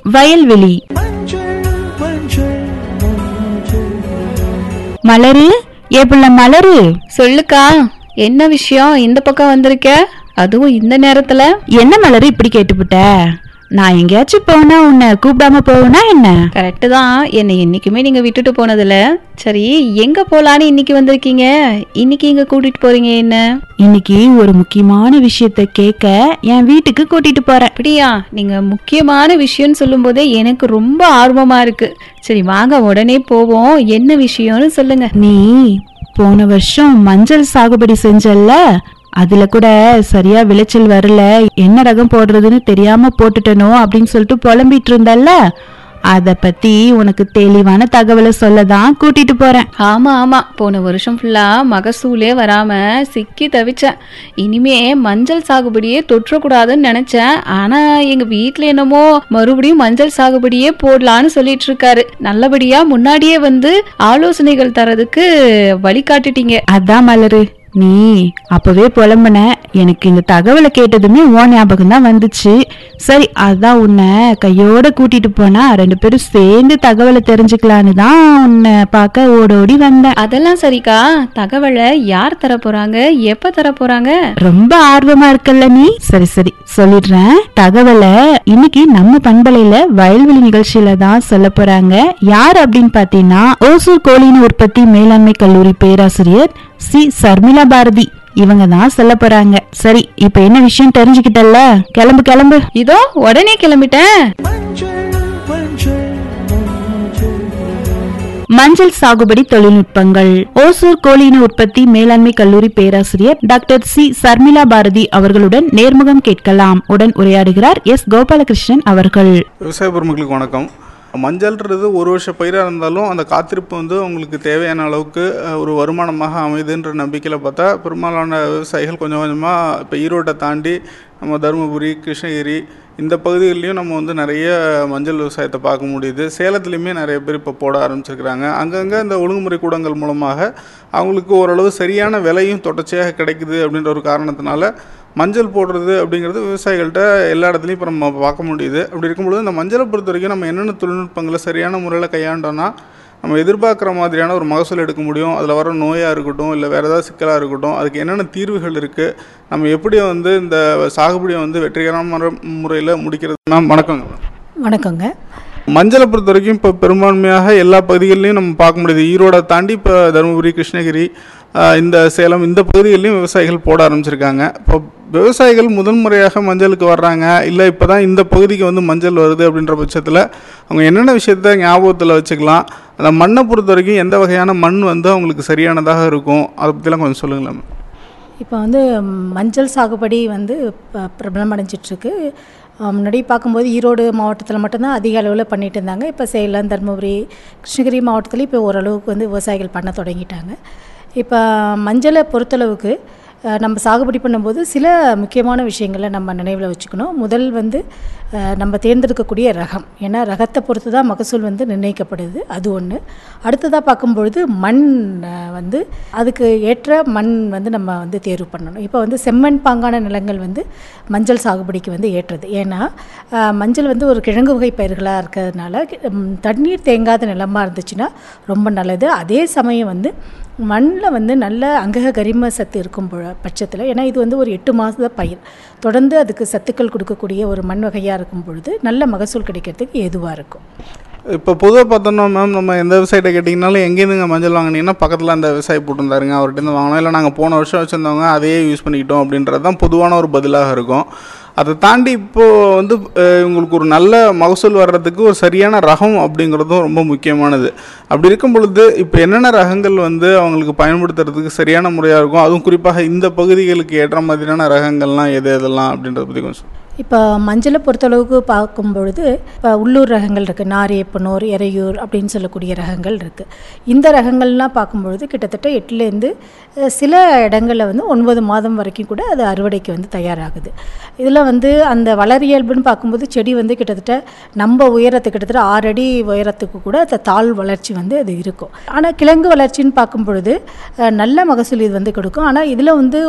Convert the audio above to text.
வயல்வெளி மலரு ஏப்புள்ள மலரு சொல்லுக்கா என்ன விஷயம் இந்த பக்கம் வந்திருக்க அதுவும் இந்த நேரத்துல என்ன மலரு இப்படி கேட்டுப்புட்ட நான் எங்கேயாச்சும் போனா உன்னை கூப்பிடாம போவேனா என்ன கரெக்டு தான் என்னை என்னைக்குமே நீங்க விட்டுட்டு போனதுல சரி எங்க போலான்னு இன்னைக்கு வந்திருக்கீங்க இன்னைக்கு இங்க கூட்டிட்டு போறீங்க என்ன இன்னைக்கு ஒரு முக்கியமான விஷயத்த கேட்க என் வீட்டுக்கு கூட்டிட்டு போறேன் அப்படியா நீங்க முக்கியமான விஷயம்னு சொல்லும்போதே எனக்கு ரொம்ப ஆர்வமா இருக்கு சரி வாங்க உடனே போவோம் என்ன விஷயம்னு சொல்லுங்க நீ போன வருஷம் மஞ்சள் சாகுபடி செஞ்சல்ல அதுல கூட சரியா விளைச்சல் வரல என்ன ரகம் போடுறதுன்னு தெரியாம போட்டுட்டனோ அப்படின்னு சொல்லிட்டு புலம்பிட்டு இருந்தல்ல அத பத்தி உனக்கு தெளிவான தகவலை சொல்லதான் கூட்டிட்டு போறேன் ஆமா ஆமா போன வருஷம் ஃபுல்லா மகசூலே வராம சிக்கி தவிச்சேன் இனிமே மஞ்சள் சாகுபடியே தொற்றக்கூடாதுன்னு நினைச்சேன் ஆனா எங்க வீட்ல என்னமோ மறுபடியும் மஞ்சள் சாகுபடியே போடலான்னு சொல்லிட்டு இருக்காரு நல்லபடியா முன்னாடியே வந்து ஆலோசனைகள் தரதுக்கு வழிகாட்டிட்டீங்க அதான் மலரு நீ அப்பவே புலம்புன எனக்கு இந்த தகவலை கேட்டதுமே ஓ ஞாபகம் தான் வந்துச்சு சரி அதான் உன்னை கையோட கூட்டிட்டு போனா ரெண்டு பேரும் சேர்ந்து தகவலை தெரிஞ்சுக்கலான்னு தான் உன்னை பார்க்க ஓடோடி வந்தேன் அதெல்லாம் சரிக்கா தகவலை யார் தர போறாங்க எப்ப தர போறாங்க ரொம்ப ஆர்வமா இருக்கல்ல நீ சரி சரி சொல்லிடுறேன் தகவலை இன்னைக்கு நம்ம பண்பலையில வயல்வெளி நிகழ்ச்சியில தான் சொல்ல போறாங்க யார் அப்படின்னு பாத்தீங்கன்னா ஓசூர் கோழின உற்பத்தி மேலாண்மை கல்லூரி பேராசிரியர் சி சர்மிளா பாரதி இவங்க தான் சொல்ல போறாங்க சரி இப்ப என்ன விஷயம் தெரிஞ்சுக்கிட்டல்ல கிளம்பு கிளம்பு இதோ உடனே கிளம்பிட்டேன் மஞ்சள் சாகுபடி தொழில்நுட்பங்கள் ஓசூர் கோழின உற்பத்தி மேலாண்மை கல்லூரி பேராசிரியர் டாக்டர் சி சர்மிளா பாரதி அவர்களுடன் நேர்முகம் கேட்கலாம் உடன் உரையாடுகிறார் எஸ் கோபாலகிருஷ்ணன் அவர்கள் விவசாய பெருமக்களுக்கு வணக்கம் மஞ்சள்ன்றது ஒரு வருஷ பயிராக இருந்தாலும் அந்த காத்திருப்பு வந்து உங்களுக்கு தேவையான அளவுக்கு அஹ், ஒரு வருமானமாக அமைதுன்ற நம்பிக்கையில் பார்த்தா பெரும்பாலான விவசாயிகள் கொஞ்சம் கொஞ்சமாக இப்போ ஈரோட்டை தாண்டி நம்ம தருமபுரி கிருஷ்ணகிரி இந்த பகுதிகளிலையும் நம்ம வந்து நிறைய மஞ்சள் விவசாயத்தை பார்க்க முடியுது சேலத்துலேயுமே நிறைய பேர் இப்போ போட ஆரம்பிச்சிருக்கிறாங்க அங்கங்கே இந்த ஒழுங்குமுறை கூடங்கள் மூலமாக அவங்களுக்கு ஓரளவு சரியான விலையும் தொடர்ச்சியாக கிடைக்குது அப்படின்ற ஒரு காரணத்தினால மஞ்சள் போடுறது அப்படிங்கிறது விவசாயிகள்கிட்ட எல்லா இடத்துலையும் இப்போ நம்ம பார்க்க முடியுது அப்படி இருக்கும்பொழுது இந்த மஞ்சளை பொறுத்த வரைக்கும் நம்ம என்னென்ன தொழில்நுட்பங்களை சரியான முறையில் கையாண்டோன்னா நம்ம எதிர்பார்க்குற மாதிரியான ஒரு மகசூல் எடுக்க முடியும் அதில் வர நோயாக இருக்கட்டும் இல்லை வேறு ஏதாவது சிக்கலாக இருக்கட்டும் அதுக்கு என்னென்ன தீர்வுகள் இருக்குது நம்ம எப்படி வந்து இந்த சாகுபடியை வந்து வெற்றிகரமான முறையில் முடிக்கிறது மேம் வணக்கங்க வணக்கங்க மஞ்சளை பொறுத்த வரைக்கும் இப்போ பெரும்பான்மையாக எல்லா பகுதிகளிலையும் நம்ம பார்க்க முடியுது ஈரோடை தாண்டி இப்போ தருமபுரி கிருஷ்ணகிரி ஆஹ், இந்த சேலம் இந்த பகுதிகளிலையும் விவசாயிகள் போட ஆரம்பிச்சிருக்காங்க இப்போ விவசாயிகள் முதல் முறையாக மஞ்சளுக்கு வர்றாங்க இல்லை இப்போ தான் இந்த பகுதிக்கு வந்து மஞ்சள் வருது அப்படின்ற பட்சத்தில் அவங்க என்னென்ன விஷயத்த ஞாபகத்தில் வச்சுக்கலாம் அந்த மண்ணை பொறுத்த வரைக்கும் எந்த வகையான மண் வந்து அவங்களுக்கு சரியானதாக இருக்கும் அதை பற்றிலாம் கொஞ்சம் சொல்லுங்களேன் மேம். இப்போ வந்து மஞ்சள் சாகுபடி வந்து ப- பிரபலம் அடைஞ்சிட்ருக்கு முன்னாடி பார்க்கும்போது ஈரோடு மாவட்டத்தில் மட்டும்தான் அதிக அளவில் பண்ணிட்டு இருந்தாங்க இப்போ சேலம் தருமபுரி கிருஷ்ணகிரி மாவட்டத்துலேயும் இப்போ ஓரளவுக்கு வந்து விவசாயிகள் பண்ண தொடங்கிட்டாங்க இப்போ மஞ்சளை பொறுத்தளவுக்கு அஹ், நம்ம சாகுபடி பண்ணும்போது சில முக்கியமான விஷயங்களை நம்ம நினைவில் வச்சுக்கணும் முதல் வந்து அஹ், நம்ம தேர்ந்தெடுக்கக்கூடிய ரகம் ஏன்னா ரகத்தை பொறுத்து தான் மகசூல் வந்து நிர்ணயிக்கப்படுது அது ஒன்று அடுத்ததாக பார்க்கும்பொழுது மண் அஹ், வந்து அதுக்கு ஏற்ற மண் வந்து நம்ம வந்து தேர்வு பண்ணணும் இப்போ வந்து செம்மண் பாங்கான நிலங்கள் வந்து மஞ்சள் சாகுபடிக்கு வந்து ஏற்றது ஏன்னா அஹ், மஞ்சள் வந்து ஒரு கிழங்கு வகை பயிர்களாக இருக்கிறதுனால ம், தண்ணீர் தேங்காத நிலமாக இருந்துச்சுன்னா ரொம்ப நல்லது அதே சமயம் வந்து மண்ணில் வந்து நல்ல அங்கக கரிம சத்து இருக்கும் பொ- பட்சத்தில் ஏன்னா இது வந்து ஒரு எட்டு மாத பயிர் தொடர்ந்து அதுக்கு சத்துக்கள் கொடுக்கக்கூடிய ஒரு மண் வகையாக இருக்கும் பொழுது நல்ல மகசூல் கிடைக்கிறதுக்கு ஏதுவாக இருக்கும் இப்போ பொதுவாக பார்த்தோம்னா மேம் நம்ம எந்த விவசாயிட்ட கேட்டிங்கனாலும் எங்கேருந்துங்க மஞ்சள் வாங்குனீங்கன்னா பக்கத்தில் அந்த விவசாயி போட்டிருந்தாருங்க அவர்கிட்ட இருந்து வாங்கினோம் இல்லை நாங்கள் போன வருஷம் வச்சுருந்தவங்க அதையே யூஸ் பண்ணிக்கிட்டோம் அப்படின்றது தான் பொதுவான ஒரு பதிலாக இருக்கும் அதை தாண்டி இப்போது வந்து அஹ், உங்களுக்கு ஒரு நல்ல மகசூல் வர்றதுக்கு ஒரு சரியான ரகம் அப்படிங்கிறதும் ரொம்ப முக்கியமானது அப்படி இருக்கும் பொழுது இப்போ என்னென்ன ரகங்கள் வந்து அவங்களுக்கு பயன்படுத்துறதுக்கு சரியான முறையாக இருக்கும் அதுவும் குறிப்பாக இந்த பகுதிகளுக்கு ஏற்ற மாதிரியான ரகங்கள்லாம் எது எதெல்லாம் அப்படின்றத பற்றி கொஞ்சம் சொல்லுங்க. இப்போ மஞ்சளை பொறுத்தளவுக்கு பார்க்கும் பொழுது இப்போ உள்ளூர் ரகங்கள் இருக்குது நாரியப்பனூர் எறையூர் அப்படின்னு சொல்லக்கூடிய ரகங்கள் இருக்குது இந்த ரகங்கள்லாம் பார்க்கும்பொழுது கிட்டத்தட்ட எட்டுலேருந்து அஹ், சில இடங்களில் வந்து ஒன்பது மாதம் வரைக்கும் கூட அது அறுவடைக்கு வந்து தயாராகுது இதில் வந்து அந்த வளரியல்புன்னு பார்க்கும்போது செடி வந்து கிட்டத்தட்ட நம்ம உயரத்துக்கு கிட்டத்தட்ட ஆறு அடி உயரத்துக்கு கூட அந்த தாழ் வளர்ச்சி வந்து அது இருக்கும் ஆனால் கிழங்கு வளர்ச்சின்னு பார்க்கும் பொழுது அஹ், நல்ல மகசூல் இது வந்து கொடுக்கும் ஆனால் இதில் வந்து